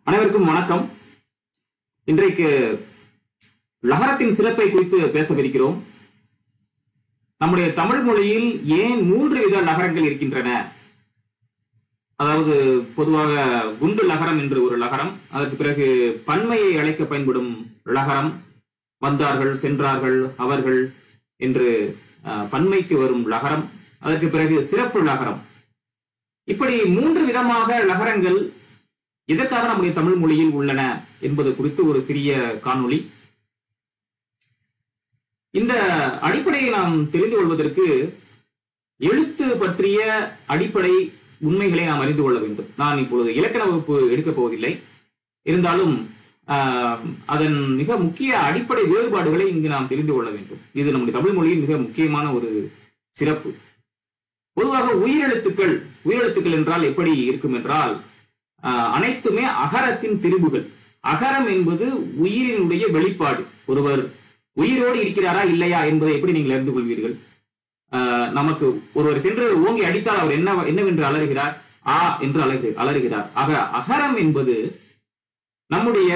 அனைவருக்கும் வணக்கம் இன்றைக்கு லகரத்தின் சிறப்பை குறித்து பேசவிருக்கிறோம் நம்முடைய தமிழ் மொழியில் ஏன் மூன்று வித லகரங்கள் இருக்கின்றன அதாவது பொதுவாக குண்டு லகரம் என்று ஒரு லகரம் அதற்கு பிறகு பன்மையை அழைக்க பயன்படும் லகரம் வந்தார்கள் சென்றார்கள் அவர்கள் என்று அஹ், பன்மைக்கு வரும் லகரம் அதற்கு பிறகு சிறப்பு லகரம் இப்படி மூன்று விதமாக லகரங்கள் எதற்காக நம்முடைய தமிழ் மொழியில் உள்ளன என்பது குறித்து ஒரு சிறிய காணொளி இந்த அடிப்படையை நாம் தெரிந்து கொள்வதற்கு எழுத்து பற்றிய அடிப்படை உண்மைகளை நாம் அறிந்து கொள்ள வேண்டும் நான் இப்பொழுது இலக்கண வகுப்பு எடுக்கப் போவதில்லை இருந்தாலும் ஆஹ், அதன் மிக முக்கிய அடிப்படை வேறுபாடுகளை இங்கு நாம் தெரிந்து கொள்ள வேண்டும் இது நம்முடைய தமிழ் மொழியின் மிக முக்கியமான ஒரு சிறப்பு பொதுவாக உயிரெழுத்துக்கள் உயிரெழுத்துக்கள் என்றால் எப்படி இருக்கும் என்றால் ஆஹ், அனைத்துமே அகரத்தின் திரிபுகள் அகரம் என்பது உயிரினுடைய வெளிப்பாடு ஒருவர் உயிரோடு இருக்கிறாரா இல்லையா என்பதை எப்படி நீங்கள் அறிந்து கொள்வீர்கள் ஆஹ், நமக்கு ஒருவர் சென்று ஓங்கி அடித்தால் அவர் என்ன என்னவென்று அலறுகிறார் ஆ என்று அலறு அலறுகிறார் ஆக அகரம் என்பது நம்முடைய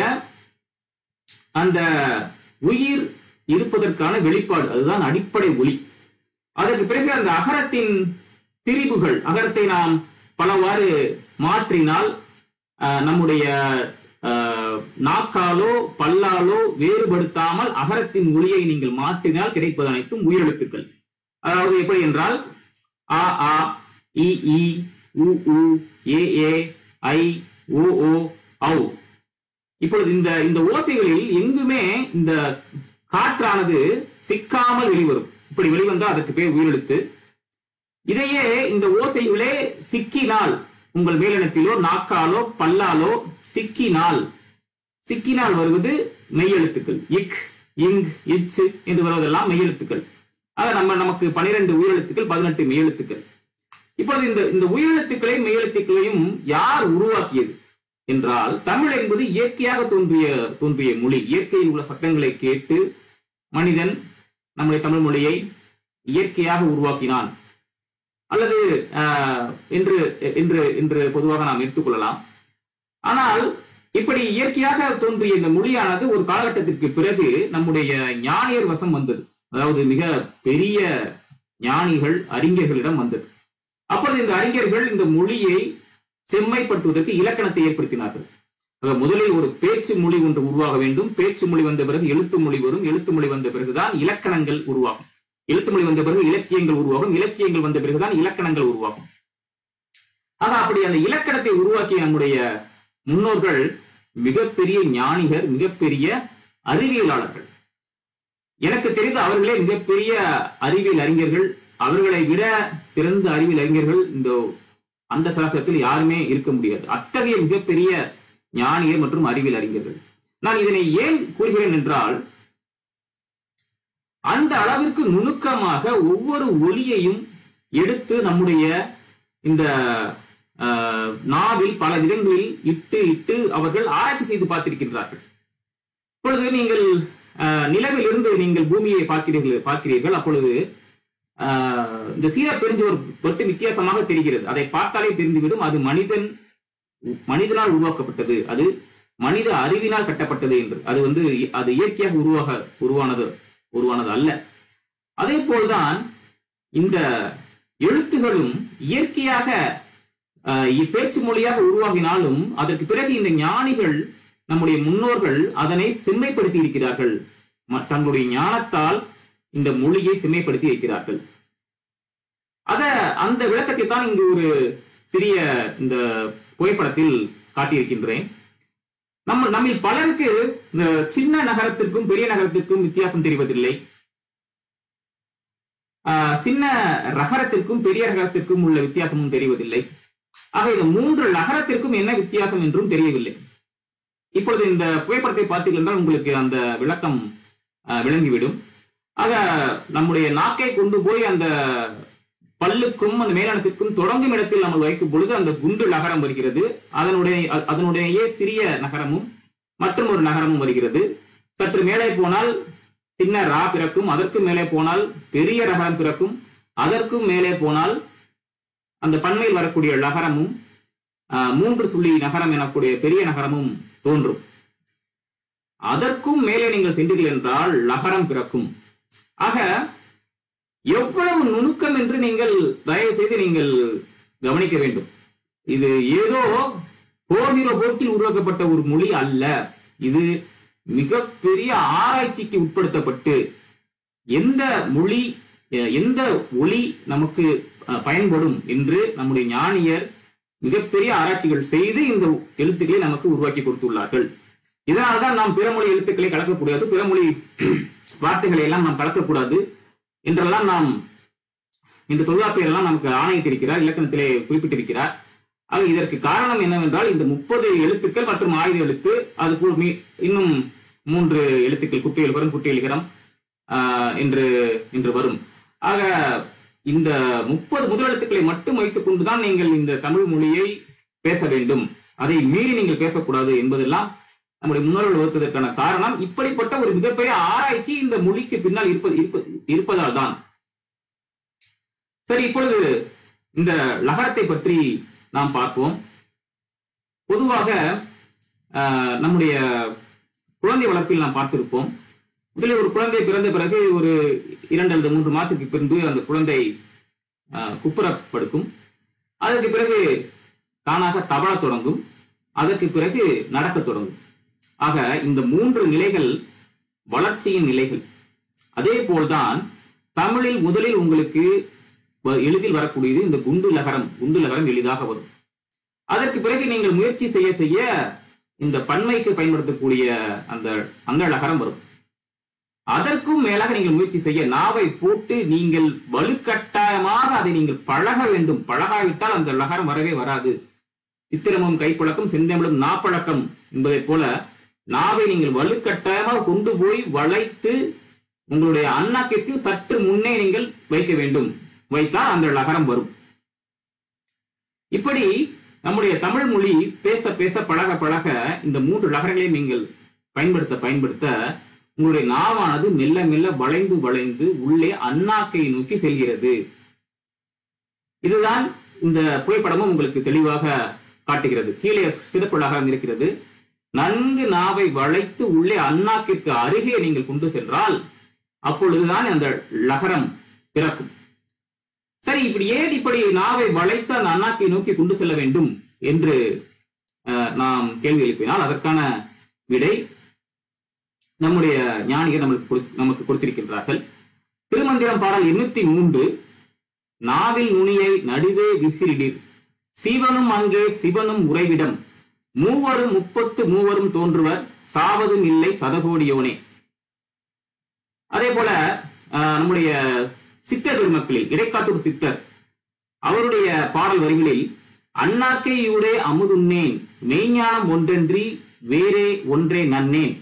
அந்த உயிர் இருப்பதற்கான வெளிப்பாடு அதுதான் அடிப்படை ஒளி அதற்கு பிறகு அந்த அகரத்தின் திரிபுகள் அகரத்தை நாம் பலவாறு மாற்றினால் ஆஹ், நம்முடைய ஆஹ், நாக்காலோ பல்லாலோ வேறுபடுத்தாமல் அகரத்தின் ஒளியை நீங்கள் மாற்றினால் கிடைப்பது அனைத்தும் உயிரெழுத்துக்கள் அதாவது எப்படி என்றால் ஆ ஆ இ இ உ உ ஏ ஏ ஐ ஓ ஓ ஔ இப்பொழுது இந்த இந்த ஓசைகளில் எங்குமே இந்த காற்றானது சிக்காமல் வெளிவரும் இப்படி வெளிவந்தால் அதற்கு பேர் உயிரெழுத்து இதையே இந்த ஓசைகளே சிக்கினால் உங்கள் மேலினத்திலோ நாக்காலோ பல்லாலோ சிக்கினால் சிக்கினால் வருவது மெய்யெழுத்துக்கள் இக் இங் இச் என்று வருவதெல்லாம் மெய்யெழுத்துக்கள் ஆக நம்ம நமக்கு பனிரெண்டு உயிரெழுத்துக்கள் பதினெட்டு மெய்யெழுத்துக்கள் இப்பொழுது இந்த இந்த உயிரெழுத்துக்களையும் மெய்யெழுத்துக்களையும் யார் உருவாக்கியது என்றால் தமிழ் என்பது இயற்கையாக தோன்றிய தோன்றிய மொழி இயற்கையில் உள்ள சட்டங்களை கேட்டு மனிதன் நம்முடைய தமிழ் மொழியை இயற்கையாக உருவாக்கினான் அல்லது ஆஹ், என்று என்று என்று பொதுவாக நாம் எடுத்துக்கொள்ளலாம் ஆனால் இப்படி இயற்கையாக தோன்றிய இந்த மொழியானது ஒரு காலகட்டத்திற்கு பிறகு நம்முடைய ஞானியர் வசம் வந்தது அதாவது மிக பெரிய ஞானிகள் அறிஞர்களிடம் வந்தது அப்பொழுது இந்த அறிஞர்கள் இந்த மொழியை செம்மைப்படுத்துவதற்கு இலக்கணத்தை ஏற்படுத்தினார்கள் ஆக முதலில் ஒரு பேச்சு மொழி ஒன்று உருவாக வேண்டும் பேச்சு மொழி வந்த பிறகு எழுத்து மொழி வரும் எழுத்து மொழி வந்த பிறகுதான் இலக்கணங்கள் உருவாகும் எழுத்து மொழி வந்த பிறகு இலக்கியங்கள் உருவாகும் இலக்கியங்கள் வந்த பிறகுதான் இலக்கணங்கள் உருவாகும் ஆக அப்படி அந்த இலக்கணத்தை உருவாக்கிய நம்முடைய முன்னோர்கள் மிகப்பெரிய ஞானிகர் மிகப்பெரிய அறிவியலாளர்கள் எனக்கு தெரிந்த அவர்களே மிகப்பெரிய அறிவியல் அறிஞர்கள் அவர்களை விட சிறந்த அறிவியல் அறிஞர்கள் இந்த அந்த சாஸ்திரத்தில் யாருமே இருக்க முடியாது அத்தகைய மிகப்பெரிய ஞானியர் மற்றும் அறிவியல் அறிஞர்கள் நான் இதனை ஏன் கூறுகிறேன் என்றால் அந்த அளவிற்கு நுணுக்கமாக ஒவ்வொரு ஒலியையும் எடுத்து நம்முடைய இந்த ஆஹ், நாவில் பல விதங்களில் இட்டு இட்டு அவர்கள் ஆராய்ச்சி செய்து பார்த்திருக்கின்றார்கள் இப்பொழுது நீங்கள் ஆஹ், நிலவிலிருந்து நீங்கள் பூமியை பார்க்கிறீர்கள் பார்க்கிறீர்கள் அப்பொழுது ஆஹ், இந்த சீரா பெருஞ்சோர் பட்டு வித்தியாசமாக தெரிகிறது அதை பார்த்தாலே தெரிந்துவிடும் அது மனிதன் மனிதனால் உருவாக்கப்பட்டது அது மனித அறிவினால் கட்டப்பட்டது என்று அது வந்து அது இயற்கையாக உருவாக உருவானது உருவானது அல்ல அதே போல்தான் இந்த எழுத்துகளும் இயற்கையாக ஆஹ், பேச்சு மொழியாக உருவாகினாலும் அதற்கு பிறகு இந்த ஞானிகள் நம்முடைய முன்னோர்கள் அதனை செம்மைப்படுத்தி இருக்கிறார்கள் ம- தங்களுடைய ஞானத்தால் இந்த மொழியை செம்மைப்படுத்தி இருக்கிறார்கள் அத அந்த விளக்கத்தை தான் இங்கு ஒரு சிறிய இந்த புகைப்படத்தில் காட்டியிருக்கின்றேன் நம்ம நம்மில் பலருக்கு இந்த சின்ன நகரத்திற்கும் பெரிய நகரத்திற்கும் வித்தியாசம் தெரிவதில்லை ஆஹ், சின்ன ரகரத்திற்கும் பெரிய ரகரத்திற்கும் உள்ள வித்தியாசமும் தெரிவதில்லை ஆக இந்த மூன்று நகரத்திற்கும் என்ன வித்தியாசம் என்றும் தெரியவில்லை இப்பொழுது இந்த புகைப்படத்தை பார்த்தீர்கள் என்றால் உங்களுக்கு அந்த விளக்கம் ஆஹ், விளங்கிவிடும் ஆக நம்முடைய நாக்கை கொண்டு போய் அந்த பல்லுக்கும் அந்த மேலானத்திற்கும் தொடங்கும் இடத்தில் நம்ம வைக்கும் பொழுது அந்த குண்டு நகரம் வருகிறது அதனுடைய அ- அதனுடையே சிறிய நகரமும் மற்றும் ஒரு நகரமும் வருகிறது சற்று மேலே போனால் சின்ன ரா பிறக்கும் அதற்கு மேலே போனால் பெரிய நகரம் பிறக்கும் அதற்கும் மேலே போனால் அந்த பன்மையில் வரக்கூடிய லகரமும் ஆஹ், மூன்று சுழி நகரம் எனக்கூடிய பெரிய நகரமும் தோன்றும் அதற்கும் மேலே நீங்கள் சென்றீர்கள் என்றால் லகரம் பிறக்கும் ஆக எவ்வளவு நுணுக்கம் என்று நீங்கள் தயவு செய்து நீங்கள் கவனிக்க வேண்டும் இது ஏதோ போகிற போக்கில் உருவாக்கப்பட்ட ஒரு மொழி அல்ல இது மிகப்பெரிய ஆராய்ச்சிக்கு உட்படுத்தப்பட்டு எந்த மொழி அஹ், எந்த ஒளி நமக்கு அஹ், பயன்படும் என்று நம்முடைய ஞானியர் மிகப்பெரிய ஆராய்ச்சிகள் செய்து இந்த எழுத்துக்களை நமக்கு உருவாக்கி கொடுத்துள்ளார்கள் இதனால்தான் நாம் பிறமொழி எழுத்துக்களை கலக்கக்கூடாது பிறமொழி வார்த்தைகளை எல்லாம் நாம் கலக்கக்கூடாது என்றெல்லாம் நாம் இந்த தொல்காப்பியர் எல்லாம் நமக்கு ஆணையிட்டிருக்கிறார் இலக்கணத்திலே குறிப்பிட்டிருக்கிறார் ஆக இதற்கு காரணம் என்னவென்றால் இந்த முப்பது எழுத்துக்கள் மற்றும் ஆயுத எழுத்து அது போல் மீ- இன்னும் மூன்று எழுத்துக்கள் குட்டி எழுகரம் குட்டி எழுகரம் ஆஹ், என்று என்று வரும் ஆக இந்த முப்பது முதலெழுத்துக்களை மட்டும் வைத்துக் கொண்டுதான் நீங்கள் இந்த தமிழ் மொழியை பேச வேண்டும் அதை மீறி நீங்கள் பேசக்கூடாது என்பதெல்லாம் நம்முடைய முன்னோர்கள் வகுத்ததற்கான காரணம் இப்படிப்பட்ட ஒரு மிகப்பெரிய ஆராய்ச்சி இந்த மொழிக்கு பின்னால் இருப்பது இருப்ப- இருப்பதால் தான் சரி இப்பொழுது இந்த லகரத்தை பற்றி நாம் பார்ப்போம் பொதுவாக ஆஹ், நம்முடைய குழந்தை வளர்ப்பில் நாம் பார்த்திருப்போம் முதலில் ஒரு குழந்தை பிறந்த பிறகு ஒரு இரண்டு அல்லது மூன்று மாதத்துக்கு பின்பு அந்த குழந்தை ஆஹ், குப்புறப் படுக்கும் அதற்கு பிறகு தானாக தவழத் தொடங்கும் அதற்கு பிறகு நடக்கத் தொடங்கும் ஆக இந்த மூன்று நிலைகள் வளர்ச்சியின் நிலைகள் அதே போல்தான் தமிழில் முதலில் உங்களுக்கு வ- எளிதில் வரக்கூடியது இந்த குண்டு லகரம் குண்டு லகரம் எளிதாக வரும் அதற்கு பிறகு நீங்கள் முயற்சி செய்ய செய்ய இந்த பன்மைக்கு பயன்படுத்தக்கூடிய அந்த அந்த லகரம் வரும் அதற்கும் மேலாக நீங்கள் முயற்சி செய்ய நாவை போட்டு நீங்கள் வலுக்கட்டாயமாக அதை நீங்கள் பழக வேண்டும் பழகாவிட்டால் அந்த லகரம் வரவே வராது சித்திரமும் கைப்பழக்கம் செந்தமிழும் நாப்பழக்கம் என்பதைப் போல நாவை நீங்கள் வலுக்கட்டாயமாக கொண்டு போய் வளைத்து உங்களுடைய அண்ணாக்கிற்கு சற்று முன்னே நீங்கள் வைக்க வேண்டும் வைத்தால் அந்த லகரம் வரும் இப்படி நம்முடைய தமிழ் மொழி பேச பேச பழக பழக இந்த மூன்று லகரங்களை நீங்கள் பயன்படுத்த பயன்படுத்த உங்களுடைய நாவானது மெல்ல மெல்ல வளைந்து வளைந்து உள்ளே அண்ணாக்கை நோக்கி செல்கிறது இதுதான் இந்த புகைப்படமும் உங்களுக்கு தெளிவாக காட்டுகிறது கீழே சிறப்பு லகரம் இருக்கிறது நன்கு நாவை வளைத்து உள்ளே அண்ணாக்கிற்கு அருகே நீங்கள் கொண்டு சென்றால் அப்பொழுதுதான் அந்த லகரம் பிறக்கும் சரி இப்படி ஏன் இப்படி நாவை வளைத்து அந்த அண்ணாக்கை நோக்கி கொண்டு செல்ல வேண்டும் என்று அஹ், நாம் கேள்வி எழுப்பினால் அதற்கான விடை நம்முடைய ஞானிகள் நமக்கு கொடுத்து- நமக்கு கொடுத்திருக்கின்றார்கள் திருமந்திரம் பாடல் எண்ணூத்தி மூன்று நாவில் நுனியை நடுவே விசிறிடிர் சிவனும் அங்கே சிவனும் உறைவிடம் மூவரும் முப்பத்து மூவரும் தோன்றுவர் சாவதும் இல்லை சதகோடியோனே அதே போல ஆஹ், நம்முடைய சித்தர் பெருமக்களில் இடைக்காட்டூர் சித்தர் அவருடைய பாடல் வரிகளில் அண்ணாக்கையூடே அமுதுன்னேன் மெய்ஞானம் ஒன்றன்றி வேறே ஒன்றே நன்னேன்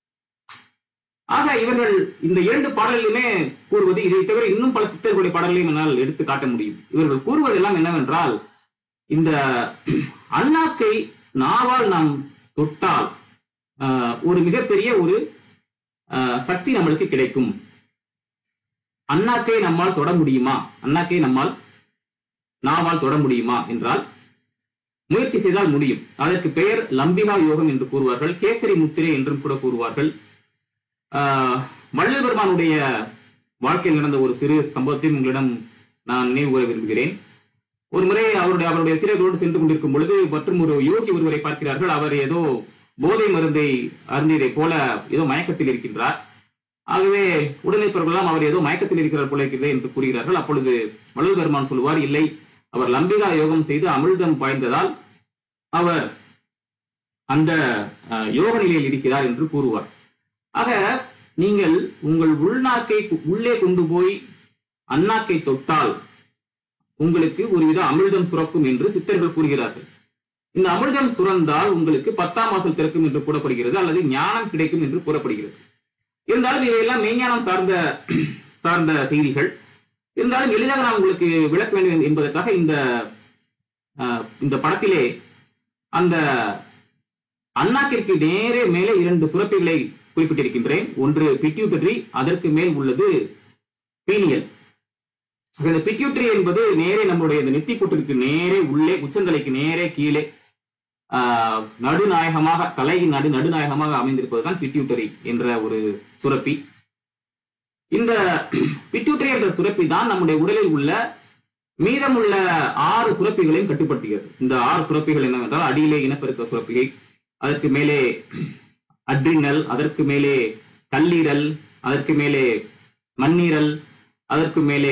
ஆக இவர்கள் இந்த இரண்டு பாடலிலுமே கூறுவது இதை தவிர இன்னும் பல சித்தர்களுடைய பாடல்களையும் என்னால் எடுத்து காட்ட முடியும் இவர்கள் கூறுவதெல்லாம் என்னவென்றால் இந்த அண்ணாக்கை நாவால் நாம் தொட்டால் ஆஹ், ஒரு மிகப்பெரிய ஒரு ஆஹ், சக்தி நம்மளுக்கு கிடைக்கும் அண்ணாக்கை நம்மால் தொட முடியுமா அண்ணாக்கை நம்மால் நாவால் தொட முடியுமா என்றால் முயற்சி செய்தால் முடியும் அதற்கு பெயர் லம்பிகா யோகம் என்று கூறுவார்கள் கேசரி முத்திரை என்றும் கூட கூறுவார்கள் ஆஹ், வள்ளல் பெருமானுடைய வாழ்க்கையில் நடந்த ஒரு சிறு சம்பவத்தை உங்களிடம் நான் நினைவு கூற விரும்புகிறேன் ஒரு முறை அவருடைய அவருடைய சீடர்களோடு சென்று கொண்டிருக்கும் பொழுது மற்றும் ஒரு யோகி ஒருவரை பார்க்கிறார்கள் அவர் ஏதோ போதை மருந்தை அருந்தியதை போல ஏதோ மயக்கத்தில் இருக்கின்றார் ஆகவே உடனிருப்பவர்களெல்லாம் அவர் ஏதோ மயக்கத்தில் இருக்கிறார் போல இருக்கிறது என்று கூறுகிறார்கள் அப்பொழுது வள்ளல் பெருமான் சொல்வார் இல்லை அவர் லம்பிகா யோகம் செய்து அமிர்தம் பாய்ந்ததால் அவர் அந்த அஹ், யோக நிலையில் இருக்கிறார் என்று கூறுவார் ஆக நீங்கள் உங்கள் உள்நாக்கை கு- உள்ளே கொண்டு போய் அண்ணாக்கை தொட்டால் உங்களுக்கு ஒருவித அமிர்தம் சுரக்கும் என்று சித்தர்கள் கூறுகிறார்கள் இந்த அமிர்தம் சுரந்தால் உங்களுக்கு பத்தாம் வாசல் திறக்கும் என்று கூறப்படுகிறது அல்லது ஞானம் கிடைக்கும் என்று கூறப்படுகிறது இருந்தாலும் இவையெல்லாம் மெய்ஞானம் சார்ந்த சார்ந்த செய்திகள் இருந்தாலும் எளிதாக நான் உங்களுக்கு விளக்க வேண்டும் என்பதற்காக இந்த அஹ், இந்த படத்திலே அந்த அண்ணாக்கிற்கு நேரே மேலே இரண்டு சுரப்பிகளை குறிப்பிட்டிருக்கின்றேன் ஒன்று பிட்யூட்டரி அதற்கு மேல் உள்ளது பீனியல் ஆக இந்த பிட்யூட்டரி என்பது நேரே நம்மளுடைய இந்த நெத்தி பொட்டிற்கு நேரே உள்ளே உச்சந்தலைக்கு நேரே கீழே ஆஹ், நடுநாயகமாக தலையின் நடு நடுநாயகமாக அமைந்திருப்பதுதான் பிட்யூட்டரி என்ற ஒரு சுரப்பி இந்த பிட்யூட்டரி என்ற சுரப்பி தான் நம்முடைய உடலில் உள்ள மீதமுள்ள ஆறு சுரப்பிகளையும் கட்டுப்படுத்துகிறது இந்த ஆறு சுரப்பிகள் என்னவென்றால் அடியிலே இனப்பெருக்க சுரப்பிகை அதற்கு மேலே அட்ரினல் அதற்கு மேலே கல்லீரல் அதற்கு மேலே மண்ணீரல் அதற்கு மேலே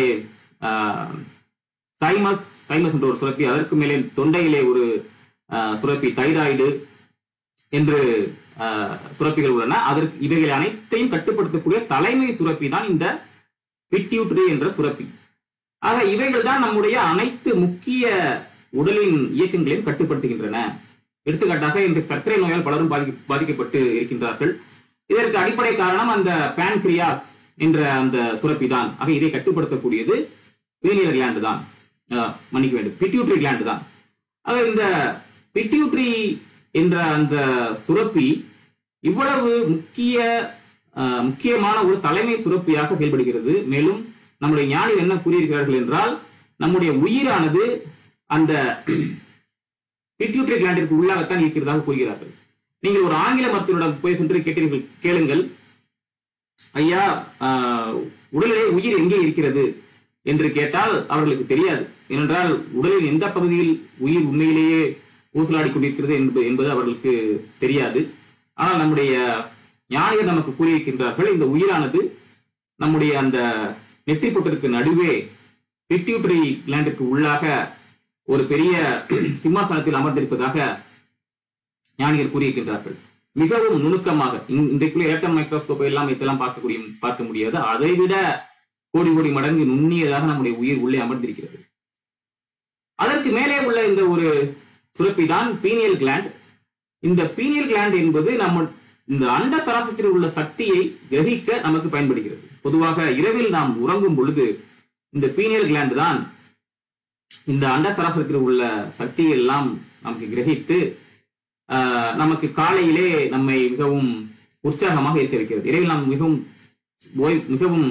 தைமஸ் தைமஸ் என்ற ஒரு சுரப்பி அதற்கு மேலே தொண்டையிலே ஒரு ஆஹ், சுரப்பி தைராய்டு என்று ஆஹ், சுரப்பிகள் உள்ளன அதற்கு இவைகள் அனைத்தையும் கட்டுப்படுத்தக்கூடிய தலைமை சுரப்பி தான் இந்த பிட்யூட்டரி என்ற சுரப்பி ஆக இவைகள் தான் நம்முடைய அனைத்து முக்கிய உடலின் இயக்கங்களையும் கட்டுப்படுத்துகின்றன எடுத்துக்காட்டாக இன்று சர்க்கரை நோயால் பலரும் பாதிக்க பாதிக்கப்பட்டு இருக்கின்றார்கள் இதற்கு அடிப்படை காரணம் அந்த பான்கிரியாஸ் என்ற அந்த சுரப்பி தான் ஆக இதை கட்டுப்படுத்தக்கூடியது பீனியல் கிளாண்டு தான் அஹ், மன்னிக்க வேண்டும் பிட்யூட்ரி கிளாண்டு தான் ஆக இந்த பிட்யூட்ரி என்ற அந்த சுரப்பி இவ்வளவு முக்கிய அஹ், முக்கியமான ஒரு தலைமை சுரப்பியாக செயல்படுகிறது மேலும் நம்முடைய ஞானிகள் என்ன கூறியிருக்கிறார்கள் என்றால் நம்முடைய உயிரானது அந்த பிட்யூட்ரி கிளாண்டிற்கு உள்ளாகத்தான் இருக்கிறதாக கூறுகிறார்கள் நீங்கள் ஒரு ஆங்கில மருத்துவரிடம் போய் சென்று கேட்டீர்கள் கேளுங்கள் ஐயா ஆஹ், உடலிலே உயிர் எங்கே இருக்கிறது என்று கேட்டால் அவர்களுக்கு தெரியாது ஏனென்றால் உடலின் எந்த பகுதியில் உயிர் உண்மையிலேயே ஊசலாடி கொண்டிருக்கிறது என்பது என்பது அவர்களுக்கு தெரியாது ஆனால் நம்முடைய ஞானியர் நமக்கு கூறியிருக்கின்றார்கள் இந்த உயிரானது நம்முடைய அந்த நெற்றிப்பொட்டிற்கு நடுவே பிட்யூட்டரி கிளாண்டிற்கு உள்ளாக ஒரு பெரிய சிம்மாசனத்தில் அமர்ந்திருப்பதாக ஞானிகள் கூறியிருக்கின்றார்கள் மிகவும் நுணுக்கமாக இன்- இன்றைக்குள்ள எலக்ட்ரான் மைக்ரோஸ்கோப் எல்லாம் இதெல்லாம் பார்க்கக்கூடிய பார்க்க முடியாது அதைவிட கோடி கோடி மடங்கு நுண்ணியதாக நம்முடைய உயிர் உள்ளே அமர்ந்திருக்கிறது அதற்கு மேலே உள்ள இந்த ஒரு சுரப்பி தான் பீனியல் கிளாண்ட் இந்த பீனியல் கிளாண்ட் என்பது நம்ம இந்த அண்ட சராசத்தில் உள்ள சக்தியை கிரகிக்க நமக்கு பயன்படுகிறது பொதுவாக இரவில் நாம் உறங்கும் பொழுது இந்த பீனியல் கிளாண்ட் தான் இந்த அண்ட சராசரத்தில் உள்ள சக்தியை எல்லாம் நமக்கு கிரகித்து ஆஹ், நமக்கு காலையிலே நம்மை மிகவும் உற்சாகமாக இருக்க வைக்கிறது இரவில் நாம் மிகவும் ஓய் மிகவும்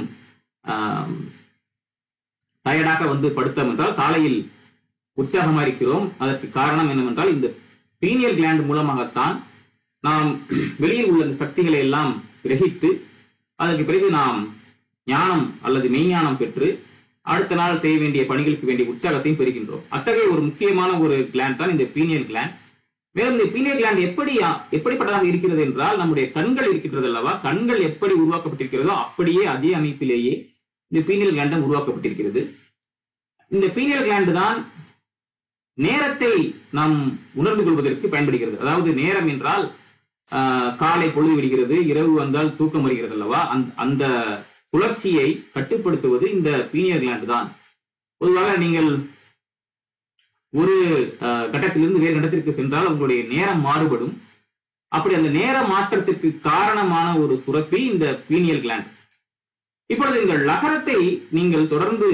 டயர்டாக வந்து படுத்தோம் என்றால் காலையில் உற்சாகமா இருக்கிறோம் அதற்கு காரணம் என்னவென்றால் இந்த பீனியல் கிளாண்ட் மூலமாகத்தான் நாம் வெளியில் உள்ள இந்த சக்திகளை எல்லாம் கிரகித்து அதற்கு பிறகு நாம் ஞானம் அல்லது மெய்ஞானம் பெற்று அடுத்த நாள் செய்ய வேண்டிய பணிகளுக்கு வேண்டிய உற்சாகத்தையும் பெறுகின்றோம் அத்தகைய ஒரு முக்கியமான ஒரு கிளாண்ட் தான் இந்த பீனியல் கிளாண்ட் மேலும் இந்த பீனியல் கிளாண்ட் எப்படி எப்படிப்பட்டதாக இருக்கிறது என்றால் நம்முடைய கண்கள் இருக்கின்றது அல்லவா கண்கள் எப்படி உருவாக்கப்பட்டிருக்கிறதோ அப்படியே அதே அமைப்பிலேயே இந்த பீனியல் கிளாண்டும் உருவாக்கப்பட்டிருக்கிறது இந்த பீனியல் கிளாண்டு தான் நேரத்தை நாம் உணர்ந்து கொள்வதற்கு பயன்படுகிறது அதாவது நேரம் என்றால் ஆஹ், காலை பொழுது விடுகிறது இரவு வந்தால் தூக்கம் வருகிறது அல்லவா அந்த அந்த சுழற்சியை கட்டுப்படுத்துவது இந்த பீனியல் கிளாண்டு தான் பொதுவாக நீங்கள் ஒரு ஆஹ், கட்டத்திலிருந்து வேறு கட்டத்திற்கு சென்றால் உங்களுடைய நேரம் மாறுபடும் அப்படி அந்த நேர மாற்றத்திற்கு காரணமான ஒரு சுரப்பி இந்த பீனியல் கிளாண்ட் இப்பொழுது இந்த லகரத்தை நீங்கள் தொடர்ந்து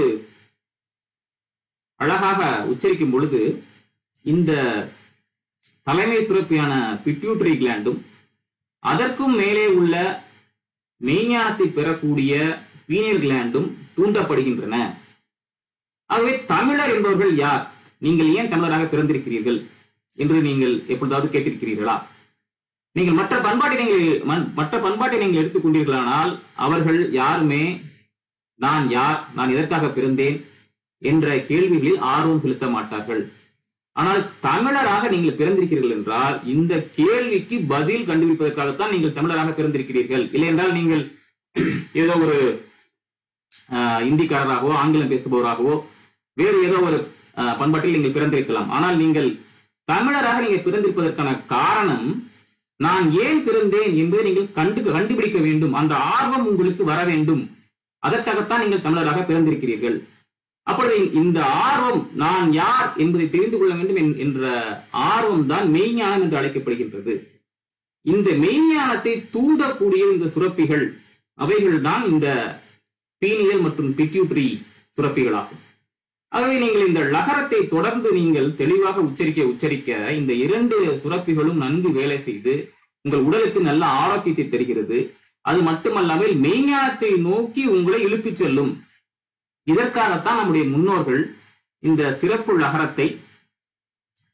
அழகாக உச்சரிக்கும் பொழுது இந்த தலைமை சுரப்பியான பிட்யூட்டரி கிளாண்டும் அதற்கும் மேலே உள்ள மெய்ஞானத்தை பெறக்கூடிய பீனியல் கிளாண்டும் தூண்டப்படுகின்றன ஆகவே தமிழர் என்பவர்கள் யார் நீங்கள் ஏன் தமிழராக பிறந்திருக்கிறீர்கள் என்று நீங்கள் எப்பொழுதாவது கேட்டிருக்கிறீர்களா நீங்கள் மற்ற பண்பாட்டை நீங்கள் மன்- மற்ற பண்பாட்டை நீங்கள் எடுத்துக்கொண்டீர்களானால் அவர்கள் யாருமே நான் யார் நான் எதற்காக பிறந்தேன் என்ற கேள்விகளில் ஆர்வம் செலுத்த மாட்டார்கள் ஆனால் தமிழராக நீங்கள் பிறந்திருக்கிறீர்கள் என்றால் இந்த கேள்விக்கு பதில் கண்டுபிடிப்பதற்காகத்தான் நீங்கள் தமிழராக பிறந்திருக்கிறீர்கள் இல்லை என்றால் நீங்கள் ஏதோ ஒரு ஆஹ், இந்திக்காரராகவோ ஆங்கிலம் பேசுபவராகவோ வேறு ஏதோ ஒரு ஆஹ், பண்பாட்டில் நீங்கள் பிறந்திருக்கலாம் ஆனால் நீங்கள் தமிழராக நீங்கள் பிறந்திருப்பதற்கான காரணம் நான் ஏன் பிறந்தேன் என்பதை நீங்கள் கண்டு கண்டுபிடிக்க வேண்டும் அந்த ஆர்வம் உங்களுக்கு வர வேண்டும் அதற்காகத்தான் நீங்கள் தமிழராக பிறந்திருக்கிறீர்கள் அப்பொழுது இந்த ஆர்வம் நான் யார் என்பதை தெரிந்து கொள்ள வேண்டும் என்- என்ற ஆர்வம் தான் மெய்ஞானம் என்று அழைக்கப்படுகின்றது இந்த மெய்ஞானத்தை தூண்டக்கூடிய இந்த சுரப்பிகள் அவைகள் தான் இந்த பீனியல் மற்றும் பிட்யூட்டரி சுரப்பிகளாகும் ஆகவே நீங்கள் இந்த லகரத்தை தொடர்ந்து நீங்கள் தெளிவாக உச்சரிக்க உச்சரிக்க இந்த இரண்டு சுரப்பிகளும் நன்கு வேலை செய்து உங்கள் உடலுக்கு நல்ல ஆரோக்கியத்தை தருகிறது அது மட்டுமல்லாமல் மெய்ஞானத்தை நோக்கி உங்களை இழுத்துச் செல்லும் இதற்காகத்தான் நம்முடைய முன்னோர்கள் இந்த சிறப்பு லகரத்தை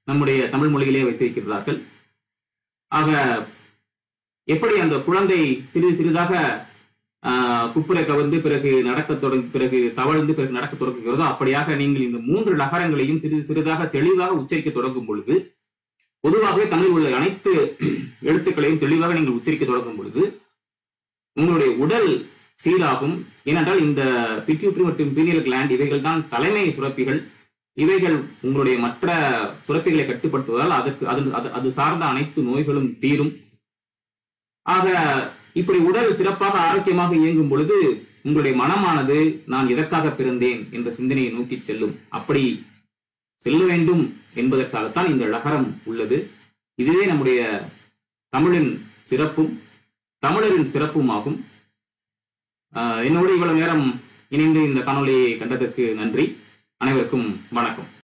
நம்முடைய தமிழ் மொழியிலே வைத்திருக்கிறார்கள் ஆக எப்படி அந்த குழந்தை சிறிது சிறிதாக ஆஹ், குப்புற கவர்ந்து பிறகு நடக்க தொடங்கி பிறகு தவழ்ந்து பிறகு நடக்க தொடங்குகிறதோ அப்படியாக நீங்கள் இந்த மூன்று நகரங்களையும் சிறிது சிறிதாக தெளிவாக உச்சரிக்க தொடங்கும் பொழுது பொதுவாகவே தமிழில் உள்ள அனைத்து எழுத்துக்களையும் தெளிவாக நீங்கள் உச்சரிக்க தொடங்கும் பொழுது உங்களுடைய உடல் சீராகும் ஏனென்றால் இந்த பிட்யூட்ரி மற்றும் பீனியல் கிளாண்ட் இவைகள் தான் தலைமை சுரப்பிகள் இவைகள் உங்களுடைய மற்ற சுரப்பிகளை கட்டுப்படுத்துவதால் அதற்கு அது அது- அது சார்ந்த அனைத்து நோய்களும் தீரும் ஆக இப்படி உடல் சிறப்பாக ஆரோக்கியமாக இயங்கும் பொழுது உங்களுடைய மனமானது நான் எதற்காக பிறந்தேன் என்ற சிந்தனையை நோக்கி செல்லும் அப்படி செல்ல வேண்டும் என்பதற்காகத்தான் இந்த லகரம் உள்ளது இதுவே நம்முடைய தமிழின் சிறப்பும் தமிழரின் சிறப்பும் ஆகும் ஆஹ் என்னோடு இவ்வளவு நேரம் இணைந்து இந்த காணொளியை கண்டதற்கு நன்றி அனைவருக்கும் வணக்கம்